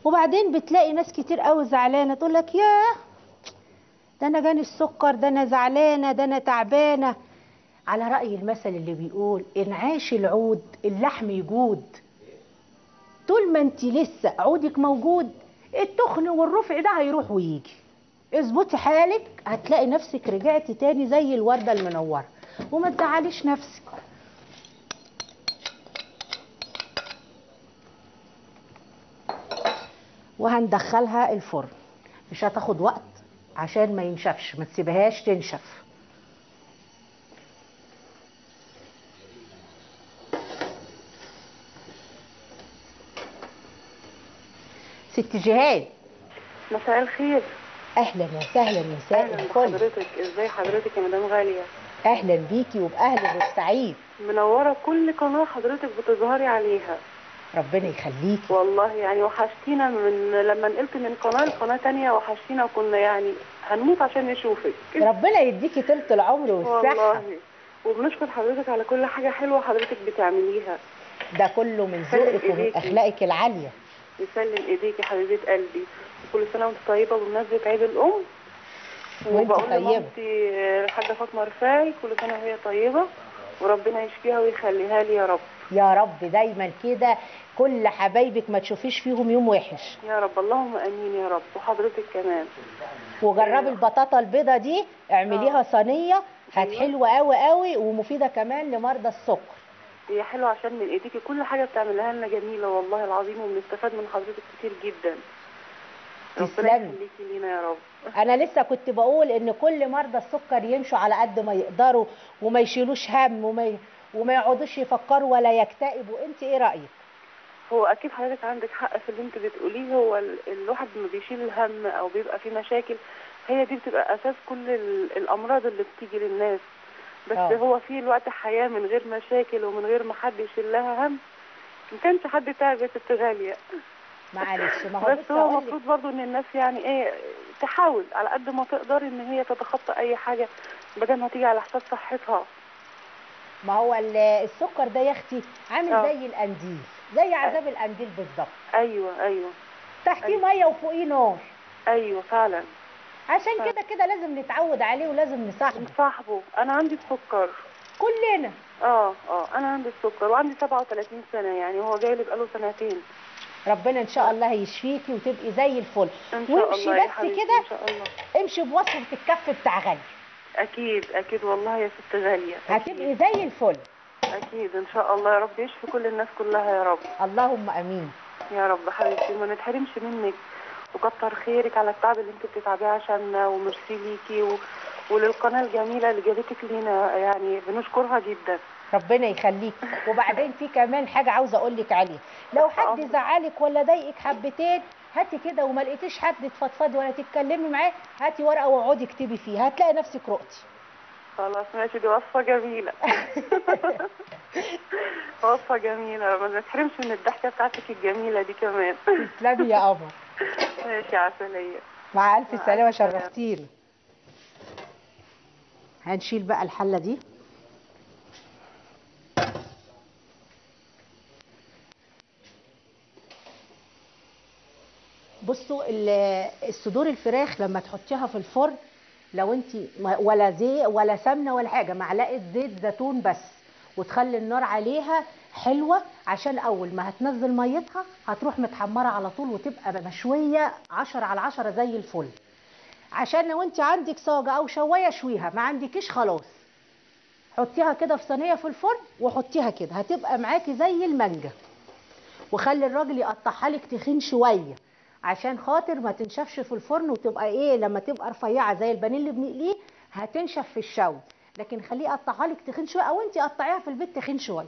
وبعدين بتلاقي ناس كتير قوي زعلانه تقول لك ياه ده انا جاني السكر ده انا زعلانه ده انا تعبانه على راي المثل اللي بيقول ان عاش العود اللحم يجود طول ما انت لسه عودك موجود التخن والرفع ده هيروح ويجي اظبطي حالك هتلاقي نفسك رجعتي تاني زي الورده المنوره وما تزعليش نفسك وهندخلها الفرن مش هتاخد وقت عشان ما ينشفش ما تسيبهاش تنشف ست جهاد مساء الخير اهلا وسهلا مساء اهلا الفل بحضرتك ازاي حضرتك يا مدام غاليه اهلا بيكي وباهل بورسعيد منوره كل قناه حضرتك بتظهري عليها ربنا يخليكي والله يعني وحشتينا من لما نقلت من قناه لقناه تانية وحشتينا وكنا يعني هنموت عشان نشوفك ربنا يديكي طولة العمر والصحة والله وبنشكر حضرتك على كل حاجه حلوه حضرتك بتعمليها ده كله من سلم ذوقك ومن إيديكي. اخلاقك العالية يسلم ايديك يا حبيبه قلبي وكل سنه وانت طيبه بمناسبه عيد الام وانت وبقول طيبة. لمامتي الحاجه فاطمه رفاعي كل سنه وهي طيبه وربنا يشفيها ويخليها لي يا رب يا رب دايما كده كل حبايبك ما تشوفيش فيهم يوم وحش يا رب اللهم امين يا رب وحضرتك كمان وجربي البطاطا البيضة دي اعمليها صينيه هت حلوة قوي قوي ومفيدة كمان لمرضى السكر هي حلوه عشان من ايديكي كل حاجه بتعملها لنا جميله والله العظيم وبنستفاد من حضرتك كتير جدا ربنا تسلمي. يخليكي لينا يا رب انا لسه كنت بقول ان كل مرضى السكر يمشوا على قد ما يقدروا وما يشيلوش هم وما ي... وما يقعدوش يفكروا ولا يكتئبوا انت ايه رايك هو اكيد حضرتك عندك حق في اللي انت بتقوليه هو ال- الواحد لما بيشيل الهم او بيبقى فيه مشاكل هي دي بتبقى اساس كل ال- الامراض اللي بتيجي للناس بس آه. هو في الوقت حياه من غير مشاكل ومن غير ما حد يشيل لها هم ما كانش حد تعب يا ست غاليه معلش ما هو بس لسه هو أقولك- المفروض برضو ان الناس يعني ايه تحاول على قد ما تقدر ان هي تتخطى اي حاجه بدل ما تيجي على حساب صحتها ما هو ال- السكر ده يا اختي عامل آه. زي القنديل زي عذاب القنديل بالظبط ايوه ايوه تحتيه ميه وفوقيه نار ايوه فعلا عشان آه. كده كده لازم نتعود عليه ولازم نصاحبه صاحبه انا عندي السكر كلنا اه اه انا عندي السكر وعندي 37 سنه يعني هو جاي لي بقاله سنتين ربنا ان شاء الله هيشفيكي وتبقي زي الفل ان شاء وامشي الله يا بس حبيبتي كده ان شاء الله امشي بوصفه الكف بتاع غالي اكيد اكيد والله يا ست غاليه هتبقي اكيد زي الفل اكيد ان شاء الله يا رب يشفي كل الناس كلها يا رب اللهم امين يا رب حبيبتي ما نتحرمش منك وكتر خيرك على التعب اللي انت بتتعبيه عشاننا وميرسي ليكي و... وللقناه الجميله اللي جابتك لينا يعني بنشكرها جدا ربنا يخليك وبعدين في كمان حاجه عاوزه اقول لك عليها لو حد أمر. زعلك ولا ضايقك حبتين هاتي كده وما لقيتيش حد تفضفضي ولا تتكلمي معاه هاتي ورقه واقعدي اكتبي فيها هتلاقي نفسك رقتي خلاص ماشي دي وصفه جميله وصفه جميله ما نتحرمش من الضحكه بتاعتك الجميله دي كمان تسلمي يا قمر ماشي عسليه مع الف مع سلامه ألف سلامة. شرفتيني هنشيل بقى الحله دي بصوا ال- الصدور الفراخ لما تحطيها في الفرن لو انت ولا زيت ولا سمنه ولا حاجه معلقه زيت زيتون بس وتخلي النار عليها حلوه عشان اول ما هتنزل ميتها هتروح متحمره على طول وتبقى مشويه عشرة على عشرة زي الفل عشان لو انت عندك صاجه او شوايه شويها ما عندكيش خلاص حطيها كده في صينيه في الفرن وحطيها كده هتبقى معاكي زي المانجا وخلي الراجل يقطعها لك تخين شويه عشان خاطر ما تنشفش في الفرن وتبقى ايه لما تبقى رفيعه زي البانيه اللي بنقليه هتنشف في الشوي لكن خليه يقطعها لك تخين شويه او انت قطعيها في البيت تخين شويه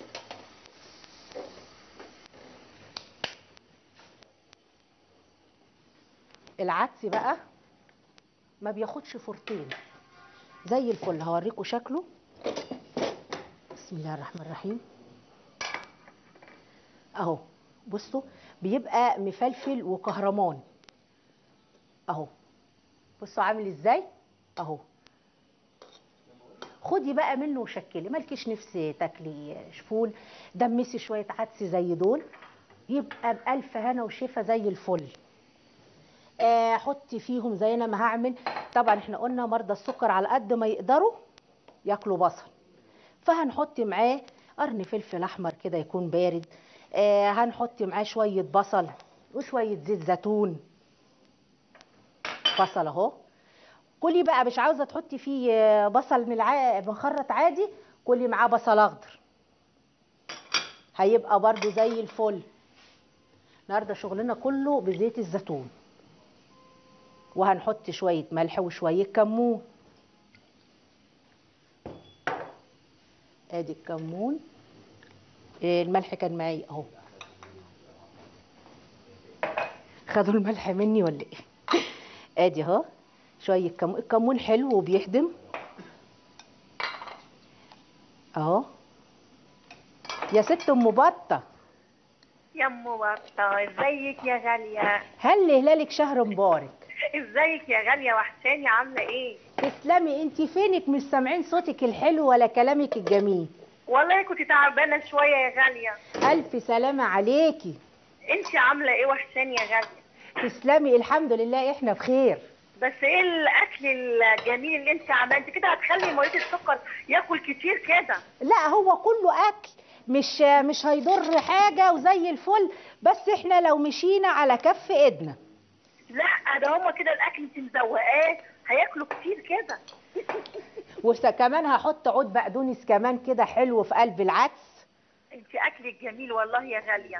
العدس بقى ما بياخدش فرتين زي الفل هوريكم شكله بسم الله الرحمن الرحيم اهو بصوا بيبقى مفلفل وكهرمان اهو بصوا عامل ازاي اهو خدي بقى منه وشكلي مالكيش نفس تاكلي فول دمسي شويه عدس زي دول يبقى بألف هنا وشفا زي الفل آه، حطي فيهم زي انا ما هعمل طبعا احنا قلنا مرضى السكر على قد ما يقدروا ياكلوا بصل فهنحط معاه قرن فلفل احمر كده يكون بارد آه هنحط معاه شويه بصل وشويه زيت زيتون بصل اهو كلي بقى مش عاوزه تحطي فيه آه، بصل ملع- مخرط عادي كلي معاه بصل اخضر هيبقى برضو زي الفل النهارده شغلنا كله بزيت الزيتون وهنحط شويه ملح وشويه كمون ادي الكمون إيه، الملح كان معي اهو خدوا الملح مني ولا ايه ادي اهو شويه كمون الكمون حلو وبيخدم اهو يا ست ام بطه يا ام بطة ازيك يا غالية هل هلالك شهر مبارك ازيك يا غالية وحشاني عاملة ايه تسلمي انت فينك مش سامعين صوتك الحلو ولا كلامك الجميل والله كنت تعبانة شوية يا غالية الف سلامه عليكي انت عاملة ايه وحشاني يا غالية تسلمي الحمد لله احنا بخير بس ايه الاكل الجميل اللي انت عاملاه انت كده هتخلي مريض السكر ياكل كتير كده لا هو كله اكل مش مش هيضر حاجه وزي الفل بس احنا لو مشينا على كف ايدنا لا ده هما كده الاكل انت مزوقاه هياكلوا كتير كده وكمان هحط عود بقدونس كمان كده حلو في قلب العدس انت اكلك جميل والله يا غالية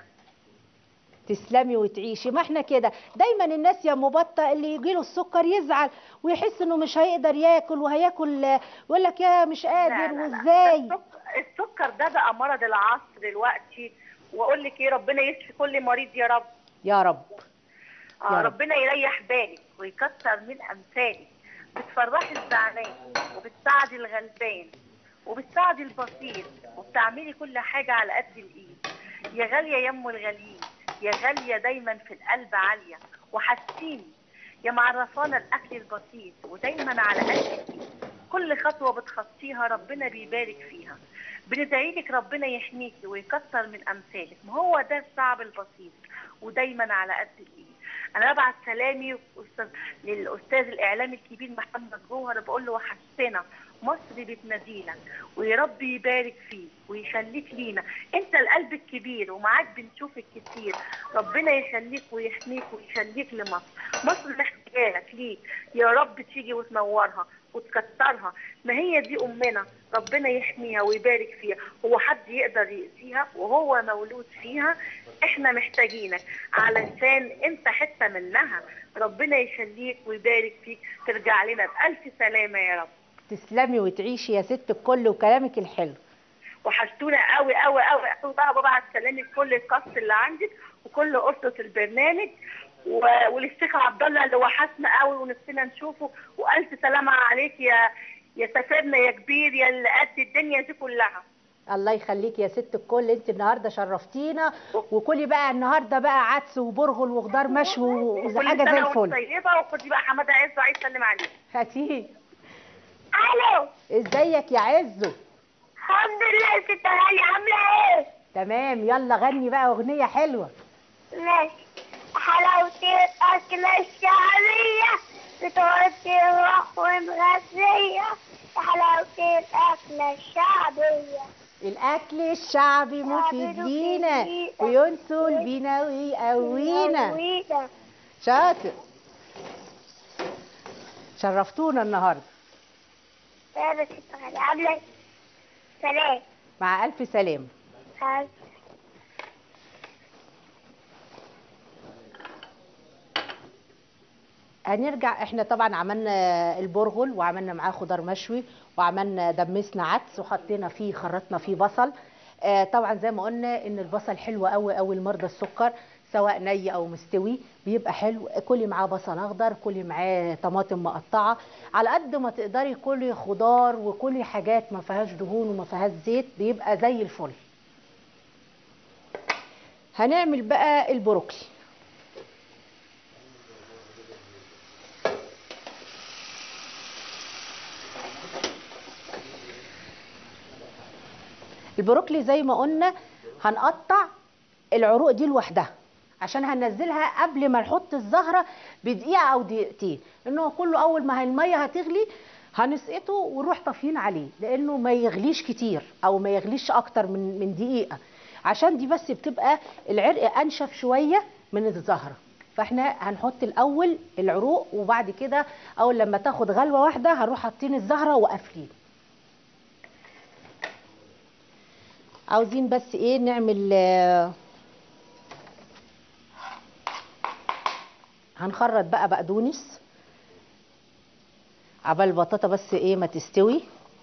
تسلمي وتعيشي ما احنا كده دايما الناس يا مبطة اللي يجيله السكر يزعل ويحس انه مش هيقدر ياكل وهياكل يقول لك يا مش قادر لا لا لا. وازاي السك- السكر ده بقى مرض العصر دلوقتي واقول لك ايه ربنا يشفي كل مريض يا رب يا رب آه يا رب. ربنا يريح بالك ويكتر من امثالك بتفرحي الزعلان وبتساعدي الغلبان وبتساعدي البسيط وبتعملي كل حاجة على قد الإيد يا غالية يا أم الغاليين يا غالية دايما في القلب عالية وحسيني يا معرفانا الأكل البسيط ودايما على قد الإيد كل خطوة بتخطيها ربنا بيبارك فيها بندعي لك ربنا يحميكي ويكتر من أمثالك ما هو ده الشعب البسيط ودايما على قد الإيد انا ببعت سلامي أستاذ للاستاذ الاعلامي الكبير محمد جوهر بقول له وحشتنا مصر بتناديلك ويا رب يبارك فيك ويخليك لينا انت القلب الكبير ومعاك بنشوفك كتير ربنا يخليك ويحميك ويخليك لمصر مصر محتاجاك ليك يا رب تيجي وتنورها وتكترها ما هي دي امنا ربنا يحميها ويبارك فيها هو حد يقدر يأذيها وهو مولود فيها احنا محتاجينك علشان انت حته منها ربنا يخليك ويبارك فيك ترجع لنا بألف سلامة يا رب تسلمي وتعيشي يا ست الكل وكلامك الحلو وحشتونا قوي قوي قوي قوي بقى ببعت سلامي لكل الكاست اللي عندك وكل أسرة البرنامج و- وللشيخ عبد الله اللي وحشنا قوي ونفسنا نشوفه والف سلامة عليك يا يا سفيرنا يا كبير يا اللي قد الدنيا دي كلها الله يخليك يا ست الكل انت النهارده شرفتينا وكلي بقى النهارده بقى عدس وبرغل وخضار مشوي وزي كل حاجه زي سنة الفل وانت طيبة وخدي بقى حمادة عز عايز اسلم عليك هاتيه الو ازيك يا عزو الحمد لله يا ست غالية عاملة ايه؟ تمام يلا غني بقى اغنيه حلوه ماشي حلاوة الأكلة الشعبية بتغطي الروح والغذية حلاوة الأكلة الشعبية الاكل الشعبي مفيد لينا وينسل بينا ويقوينا وينا شاطر شرفتونا النهارده يا ست غالية عاملة ايه؟ سلام مع الف سلامه هنرجع احنا طبعا عملنا البرغل وعملنا معاه خضار مشوي وعملنا دمسنا عدس وحطينا فيه خرطنا فيه بصل آه طبعا زي ما قلنا ان البصل حلو قوي قوي لمرضى السكر سواء ني او مستوي بيبقى حلو كلي معاه بصل اخضر كلي معاه طماطم مقطعه على قد ما تقدري كلي خضار وكلي حاجات ما فيهاش دهون وما فيهاش زيت بيبقى زي الفل هنعمل بقى البروكلي البروكلي زي ما قلنا هنقطع العروق دي لوحدها عشان هننزلها قبل ما نحط الزهره بدقيقه او دقيقتين انه كله اول ما الميه هتغلي هنسقطه ونروح طافيين عليه لانه ما يغليش كتير او ما يغليش اكتر من من دقيقه عشان دي بس بتبقى العرق انشف شويه من الزهره فاحنا هنحط الاول العروق وبعد كده اول لما تاخد غلوه واحده هنروح حاطين الزهره وقافلين عاوزين بس ايه نعمل آه، هنخرط بقى بقدونس عبال البطاطا بس ايه ما تستوي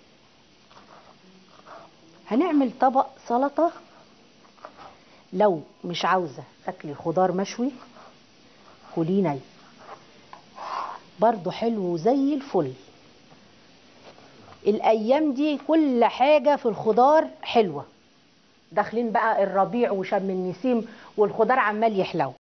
هنعمل طبق سلطة لو مش عاوزة تاكلي خضار مشوي كليه ني برضو حلو زي الفل الايام دي كل حاجة في الخضار حلوة داخلين بقى الربيع وشم النسيم والخضار عمال يحلو